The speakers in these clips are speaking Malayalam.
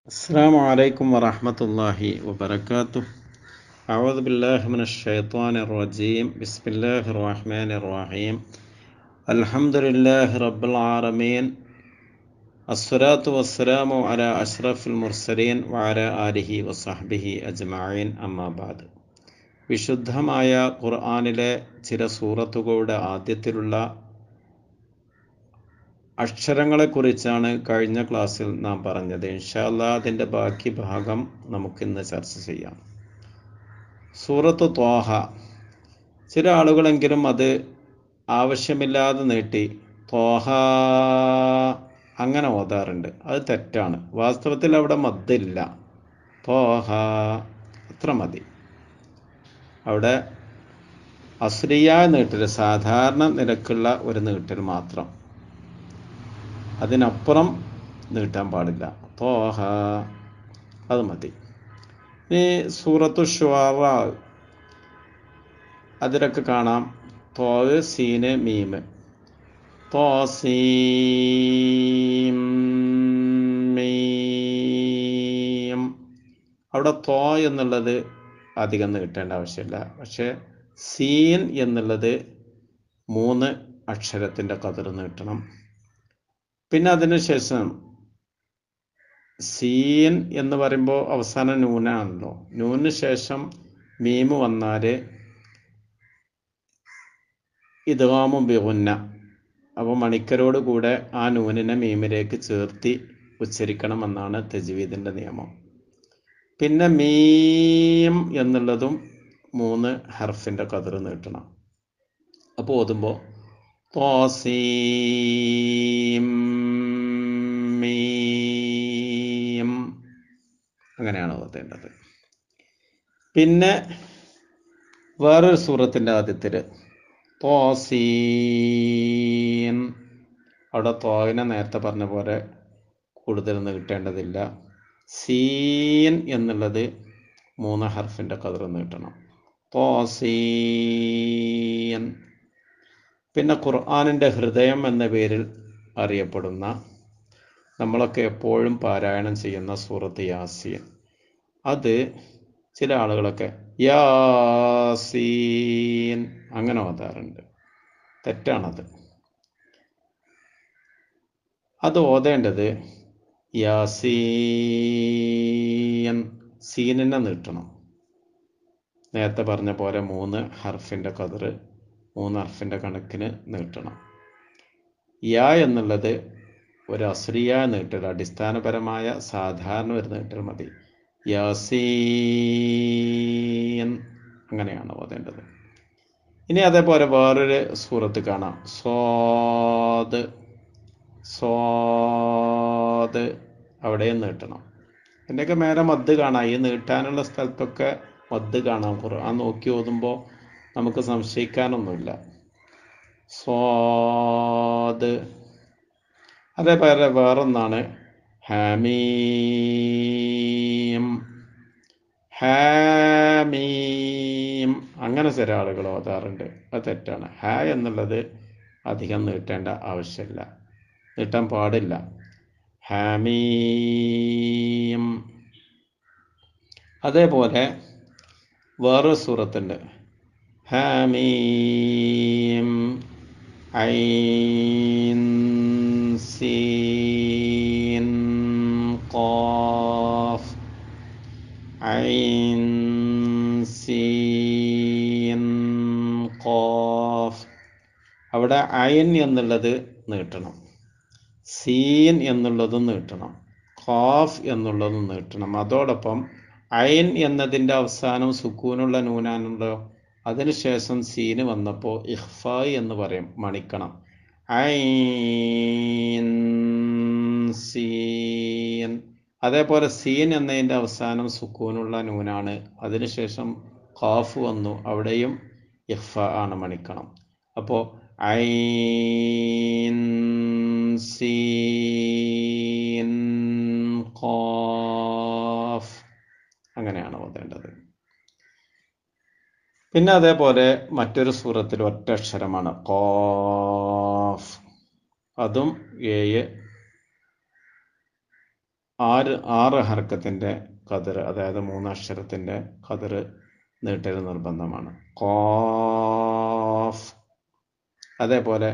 السلام عليكم ورحمة الله وبركاته أعوذ بالله من الشيطان الرجيم بسم الله الرحمن الرحيم الحمد لله رب العالمين الصلاة والسلام على أشرف المرسلين وعلى آله وصحبه أجمعين أما بعد വിശുദ്ധമായ ഖുർആാനിലെ ചില സൂറത്തുകളുടെ ആദ്യത്തിലുള്ള അക്ഷരങ്ങളെക്കുറിച്ചാണ് കഴിഞ്ഞ ക്ലാസ്സിൽ നാം പറഞ്ഞത് ഇൻഷാല്ല അതിൻ്റെ ബാക്കി ഭാഗം നമുക്കിന്ന് ചർച്ച ചെയ്യാം സൂറത്ത് ത്വാഹ ചില ആളുകളെങ്കിലും അത് ആവശ്യമില്ലാതെ നീട്ടി ത്വാഹ അങ്ങനെ ഓതാറുണ്ട് അത് തെറ്റാണ് വാസ്തവത്തിൽ അവിടെ മദ്ദില്ല ത്വാഹ അത്ര മതി അവിടെ അസ്രിയായ നീട്ടൽ സാധാരണ നിരക്കുള്ള ഒരു നീട്ടൽ മാത്രം അതിനപ്പുറം നീട്ടാൻ പാടില്ല തോഹ അത് മതി ഇനി സൂറത്തു ഷ്വാറ അതിലൊക്കെ കാണാം തോവ് സീന് മീമ് തോസീം മീം അവിടെ തോ എന്നുള്ളത് അധികം നീട്ടേണ്ട ആവശ്യമില്ല പക്ഷെ സീൻ എന്നുള്ളത് മൂന്ന് അക്ഷരത്തിൻ്റെ കതിർ നീട്ടണം പിന്നെ അതിനുശേഷം സീൻ എന്ന് പറയുമ്പോൾ അവസാനം നൂനാണല്ലോ നൂന് ശേഷം മീമ് വന്നാൽ ഇദ്ഗാമും ബിഹുന്ന അപ്പോൾ മണിക്കരോട് കൂടെ ആ നൂനിനെ മീമിലേക്ക് ചേർത്തി ഉച്ചരിക്കണമെന്നാണ് തജ്വീദിൻ്റെ നിയമം പിന്നെ മീം എന്നുള്ളതും മൂന്ന് ഹർഫിൻ്റെ കതിർ നീട്ടണം അപ്പോൾ ഓതുമ്പോൾ തോസീം മീം അങ്ങനെയാണ് ഓതേണ്ടത് പിന്നെ വേറൊരു സൂറത്തിൻ്റെ ആദ്യത്തിൽ തോസീൻ അവിടെ തോയിനെ നേരത്തെ പറഞ്ഞ പോലെ കൂടുതൽ നീട്ടേണ്ടതില്ല സീൻ എന്നുള്ളത് മൂന്ന് ഹർഫിൻ്റെ കതിർ നീട്ടണം തോസീൻ പിന്നെ ഖുർആാനിൻ്റെ ഹൃദയം എന്ന പേരിൽ അറിയപ്പെടുന്ന നമ്മളൊക്കെ എപ്പോഴും പാരായണം ചെയ്യുന്ന സൂറത്ത് യാസീൻ അത് ചില ആളുകളൊക്കെ യാസീൻ അങ്ങനെ ഓതാറുണ്ട് തെറ്റാണത് അത് ഓതേണ്ടത് യാസീൻ സീനിനെ നീട്ടണം നേരത്തെ പറഞ്ഞ പോലെ മൂന്ന് ഹർഫിൻ്റെ കതിർ മൂന്ന് ഹർഫിൻ്റെ കണക്കിന് നീട്ടണം യാ എന്നുള്ളത് ഒരു അസ്രിയ നീട്ടൽ അടിസ്ഥാനപരമായ സാധാരണ ഒരു നീട്ടൽ മതി യാസീൻ അങ്ങനെയാണ് ഓതേണ്ടത് ഇനി അതേപോലെ വേറൊരു സൂറത്ത് കാണാം സ്വാദ് സ്വാദ് അവിടെയും നീട്ടണം എൻ്റെയൊക്കെ മേലെ മദ് കാണാം ഈ നീട്ടാനുള്ള സ്ഥലത്തൊക്കെ മദ് കാണാം ഖുർആൻ നോക്കി ഓതുമ്പോൾ നമുക്ക് സംശയിക്കാനൊന്നുമില്ല സ്വാദ് അതേപോലെ വേറൊന്നാണ് ഹാമീം ഹാമീം അങ്ങനെ ചില ആളുകൾ ഓതാറുണ്ട് അത് തെറ്റാണ് ഹാ എന്നുള്ളത് അധികം നീട്ടേണ്ട ആവശ്യമില്ല നീട്ടാൻ പാടില്ല ഹാമീം അതേപോലെ വേറൊരു സൂറത്തുണ്ട് ഹാമീം ഐൻ സീൻ ഖാഫ് ഐൻ സീൻ ഖാഫ് അവിടെ ഐൻ എന്നുള്ളത് നീട്ടണം സീൻ എന്നുള്ളതും നീട്ടണം ഖാഫ് എന്നുള്ളതും നീട്ടണം അതോടൊപ്പം ഐൻ എന്നതിൻ്റെ അവസാനം സുക്കൂനുള്ള നൂനാണല്ലോ അതിനുശേഷം സീന് വന്നപ്പോൾ ഇഹ്ഫായ് എന്ന് പറയും മണിക്കണം ഐൻ സീൻ അതേപോലെ സീൻ എന്നതിൻ്റെ അവസാനം സുക്കൂനുള്ള നൂനാണ് അതിനുശേഷം ഖാഫ് വന്നു അവിടെയും ഇഹ്ഫ ആണ് മണിക്കണം അപ്പോൾ ഐൻ സീൻ ഖാഫ് അങ്ങനെയാണ് ഓതേണ്ടത് പിന്നെ അതേപോലെ മറ്റൊരു സൂറത്തിൽ ഒറ്റ അക്ഷരമാണ് ഖാഫ് അതും ഏഴ് ആറ് ആറ് ഹർക്കത്തിൻ്റെ കതിർ അതായത് മൂന്ന് അക്ഷരത്തിൻ്റെ കതിർ നീട്ടൽ നിർബന്ധമാണ് ഖാഫ് അതേപോലെ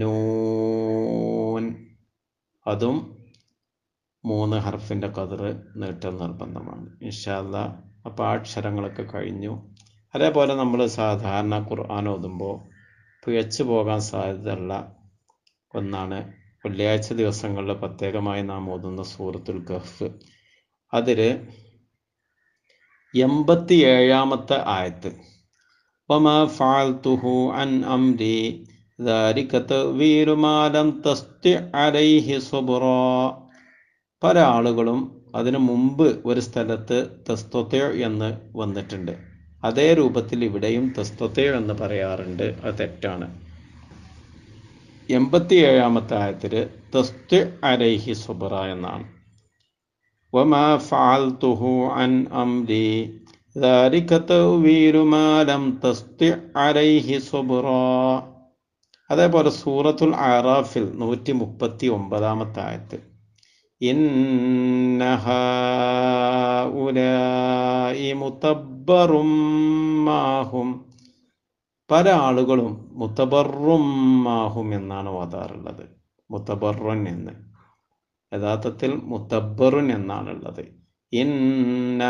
നൂൻ അതും മൂന്ന് ഹർഫിൻ്റെ കതിർ നീട്ടൽ നിർബന്ധമാണ് ഇൻഷാല്ല അപ്പോൾ ആ അക്ഷരങ്ങളൊക്കെ കഴിഞ്ഞു അതേപോലെ നമ്മൾ സാധാരണ ഖുർആൻ ഓതുമ്പോൾ പിഴച്ചു പോകാൻ സാധ്യതയുള്ള ഒന്നാണ് വെള്ളിയാഴ്ച ദിവസങ്ങളിൽ പ്രത്യേകമായി നാം ഓതുന്ന സൂറത്തുൽ കഹ്ഫ് അതിൽ എൺപത്തി ഏഴാമത്തെ ആയത്ത് وما فعلته عن أمري ذلك تأويل ما لم تستطع عليه صبرا പല ആളുകളും അതിനു മുമ്പ് ഒരു സ്ഥലത്ത് തെസ്തൊത്തയോ എന്ന് വന്നിട്ടുണ്ട് അതേ രൂപത്തിൽ ഇവിടെയും തെസ്തൊത്തയോ എന്ന് പറയാറുണ്ട് അത് തെറ്റാണ് എൺപത്തി ഏഴാമത്തെ ആയത്തിൽ തെസ്തു അലൈഹി സുബറ എന്നാണ് وما فعلته عن أمري ذلك تأويل ما لم تستطع عليه صبرا അതേപോലെ സൂറത്തുൽ ആറാഫിൽ നൂറ്റി മുപ്പത്തി ഒമ്പതാമത്തെ ആയത്ത് ഇന്ന ഹാഉലാഇ മുതബ്ബറും മാഹും പല ആളുകളും മുത്തബറും മാഹും എന്നാണ് ഓതാറുള്ളത് മുത്തബറുൻ എന്ന് യഥാർത്ഥത്തിൽ മുത്തബ്ബറുൻ എന്നാണുള്ളത് ഇന്ന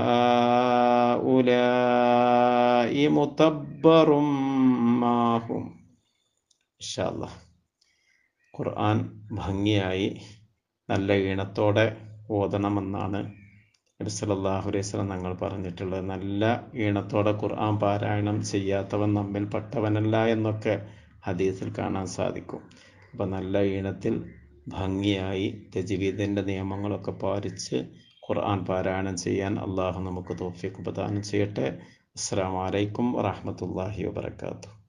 ഹാഉലാഇ മുതബ്ബറും മാഹും ഇൻഷാല്ലാ ഖുർആൻ ഭംഗിയായി നല്ല ഈണത്തോടെ ഓതണമെന്നാണ് നബി സല്ലല്ലാഹു അലൈഹി വസല്ലം ഞങ്ങൾ പറഞ്ഞിട്ടുള്ളത് നല്ല ഈണത്തോടെ ഖുർആൻ പാരായണം ചെയ്യാത്തവൻ നമ്മിൽ പെട്ടവനല്ല എന്നൊക്കെ ഹദീസിൽ കാണാൻ സാധിക്കും അപ്പം നല്ല ഈണത്തിൽ ഭംഗിയായി തജ്വീദിൻ്റെ നിയമങ്ങളൊക്കെ പാലിച്ച് ഖുർആൻ പാരായണം ചെയ്യാൻ അള്ളാഹു നമുക്ക് തോഫിക്ക് പ്രദാനം ചെയ്യട്ടെ അസ്സാം വലൈക്കും വറഹമത്തല്ലാഹി വാബർക്കാത്തു